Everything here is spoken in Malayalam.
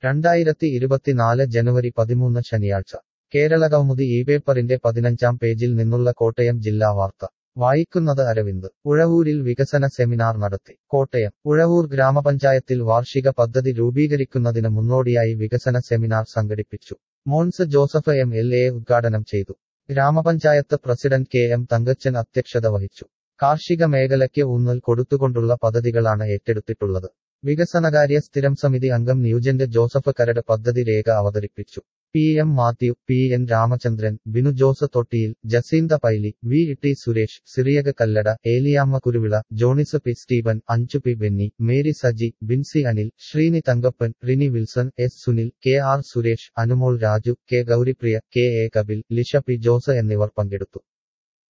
രണ്ടായിരത്തി ഇരുപത്തിനാല് ജനുവരി പതിമൂന്ന് ശനിയാഴ്ച കേരളകൗമുദി ഈ പേപ്പറിന്റെ പതിനഞ്ചാം പേജിൽ നിന്നുള്ള കോട്ടയം ജില്ലാ വാർത്ത വായിക്കുന്നത് അരവിന്ദ് ഉഴവൂരിൽ വികസന സെമിനാർ നടത്തി കോട്ടയം ഉഴവൂർ ഗ്രാമപഞ്ചായത്തിൽ വാർഷിക പദ്ധതി രൂപീകരിക്കുന്നതിന് മുന്നോടിയായി വികസന സെമിനാർ സംഘടിപ്പിച്ചു Mons Joseph M L A ഉദ്ഘാടനം ചെയ്തു ഗ്രാമപഞ്ചായത്ത് പ്രസിഡന്റ് കെ എം തങ്കച്ചൻ അധ്യക്ഷത വഹിച്ചു കാർഷിക മേഖലയ്ക്ക് ഊന്നൽ കൊടുത്തുകൊണ്ടുള്ള പദ്ധതികളാണ് ഏറ്റെടുത്തിട്ടുള്ളത് വികസനകാര്യ സ്ഥിരം സമിതി അംഗം ന്യൂജന്റ് ജോസഫ് കരട് പദ്ധതി രേഖ അവതരിപ്പിച്ചു P M Mathew P N Ramachandran Binu Jose Thottiyil Jacintha Paily V T Suresh Cyriac Kallada Eliyamma Kuruvila Johnis P Steven Anju P Benny Mary Saji Binsy Anil Sreeni Thankappan Rini Wilson S Sunil K R Suresh Anumol Raju K Gowripriya K A Kapil Lisha P Jose എന്നിവർ പങ്കെടുത്തു